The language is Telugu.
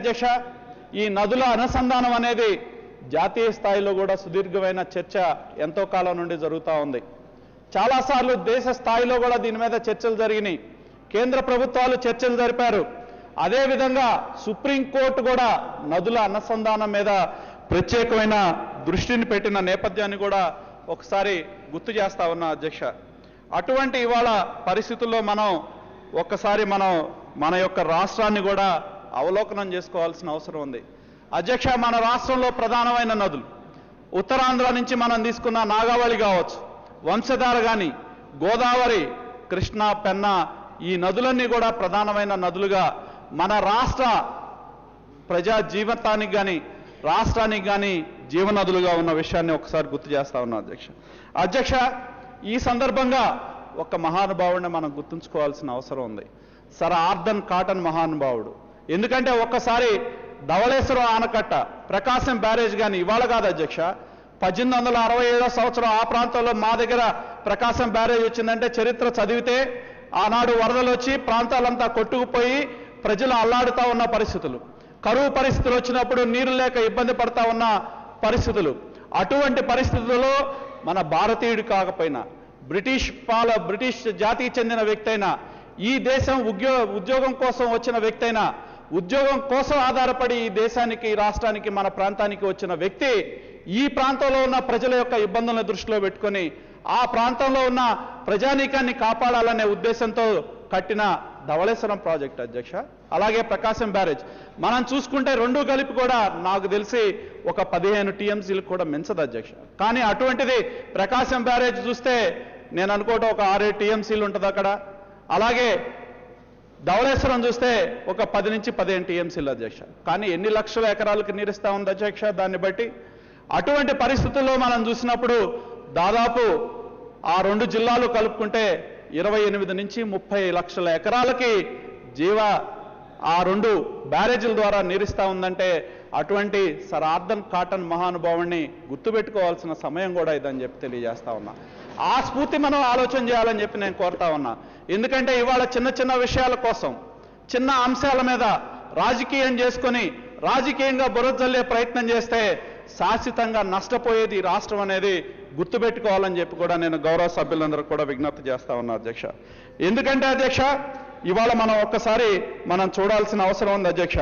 అధ్యక్ష ఈ నదుల అనుసంధానం అనేది జాతీయ స్థాయిలో కూడా సుదీర్ఘమైన చర్చ ఎంతో కాలం నుండి జరుగుతూ ఉంది చాలాసార్లు దేశ స్థాయిలో కూడా దీని మీద చర్చలు జరిగినాయి కేంద్ర ప్రభుత్వాలు చర్చలు జరిపారు అదేవిధంగా సుప్రీంకోర్టు కూడా నదుల అనుసంధానం మీద ప్రత్యేకమైన దృష్టిని పెట్టిన నేపథ్యాన్ని కూడా ఒకసారి గుర్తు చేస్తా ఉన్నా అధ్యక్ష అటువంటి ఇవాళ పరిస్థితుల్లో మనం ఒక్కసారి మనం మన యొక్క రాష్ట్రాన్ని కూడా అవలోకనం చేసుకోవాల్సిన అవసరం ఉంది అధ్యక్ష మన రాష్ట్రంలో ప్రధానమైన నదులు ఉత్తరాంధ్ర నుంచి మనం తీసుకున్న నాగావళి కావచ్చు వంశధార కానీ గోదావరి కృష్ణా పెన్న ఈ నదులన్నీ కూడా ప్రధానమైన నదులుగా మన రాష్ట్ర ప్రజా జీవితానికి కానీ రాష్ట్రానికి కానీ జీవనదులుగా ఉన్న విషయాన్ని ఒకసారి గుర్తు చేస్తా ఉన్నా అధ్యక్ష అధ్యక్ష ఈ సందర్భంగా ఒక మహానుభావుడిని మనం గుర్తుంచుకోవాల్సిన అవసరం ఉంది సర్ ఆర్దన్ కాటన్ మహానుభావుడు ఎందుకంటే ఒక్కసారి ధవళేశ్వరం ఆనకట్ట ప్రకాశం బ్యారేజ్ కానీ ఇవాళ కాదు అధ్యక్ష పద్దెనిమిది వందల అరవై ఏడో సంవత్సరం ఆ ప్రాంతంలో మా దగ్గర ప్రకాశం బ్యారేజ్ వచ్చిందంటే చరిత్ర చదివితే ఆనాడు వరదలు వచ్చి ప్రాంతాలంతా కొట్టుకుపోయి ప్రజలు అల్లాడుతా ఉన్న పరిస్థితులు కరువు పరిస్థితులు వచ్చినప్పుడు నీరు లేక ఇబ్బంది పడతా ఉన్న పరిస్థితులు అటువంటి పరిస్థితుల్లో మన భారతీయుడు కాకపోయినా బ్రిటిష్ పాల బ్రిటిష్ జాతికి చెందిన వ్యక్తి అయినా ఈ దేశం ఉద్యో ఉద్యోగం కోసం వచ్చిన వ్యక్తి అయినా ఉద్యోగం కోసం ఆధారపడి ఈ దేశానికి ఈ రాష్ట్రానికి మన ప్రాంతానికి వచ్చిన వ్యక్తి ఈ ప్రాంతంలో ఉన్న ప్రజల యొక్క ఇబ్బందులను దృష్టిలో పెట్టుకొని ఆ ప్రాంతంలో ఉన్న ప్రజానీకాన్ని కాపాడాలనే ఉద్దేశంతో కట్టిన ధవళేశ్వరం ప్రాజెక్ట్ అధ్యక్ష అలాగే ప్రకాశం బ్యారేజ్ మనం చూసుకుంటే రెండు కలిపి కూడా నాకు తెలిసి ఒక పదిహేను టీఎంసీలు కూడా మించదు అధ్యక్ష కానీ అటువంటిది ప్రకాశం బ్యారేజ్ చూస్తే నేను అనుకోవటం ఒక ఆరేడు టీఎంసీలు ఉంటుంది అక్కడ అలాగే ధవళేశ్వరం చూస్తే ఒక పది నుంచి పదిహేను టీఎంసీలు అధ్యక్ష కానీ ఎన్ని లక్షల ఎకరాలకు నీరిస్తా ఉంది అధ్యక్ష దాన్ని బట్టి అటువంటి పరిస్థితుల్లో మనం చూసినప్పుడు దాదాపు ఆ రెండు జిల్లాలు కలుపుకుంటే ఇరవై ఎనిమిది నుంచి ముప్పై లక్షల ఎకరాలకి జీవ ఆ రెండు బ్యారేజీల ద్వారా నీరిస్తా ఉందంటే అటువంటి సర్ ఆర్దన్ కాటన్ మహానుభావుణ్ణి గుర్తుపెట్టుకోవాల్సిన సమయం కూడా ఇదని చెప్పి తెలియజేస్తా ఉన్నా ఆ స్ఫూర్తి మనం ఆలోచన చేయాలని చెప్పి నేను కోరుతా ఉన్నా ఎందుకంటే ఇవాళ చిన్న చిన్న విషయాల కోసం చిన్న అంశాల మీద రాజకీయం చేసుకొని రాజకీయంగా బురజల్లే ప్రయత్నం చేస్తే శాశ్వతంగా నష్టపోయేది ఈ రాష్ట్రం అనేది గుర్తుపెట్టుకోవాలని చెప్పి కూడా నేను గౌరవ సభ్యులందరూ కూడా విజ్ఞప్తి చేస్తా ఉన్నా అధ్యక్ష ఎందుకంటే అధ్యక్ష ఇవాళ మనం ఒక్కసారి మనం చూడాల్సిన అవసరం ఉంది అధ్యక్ష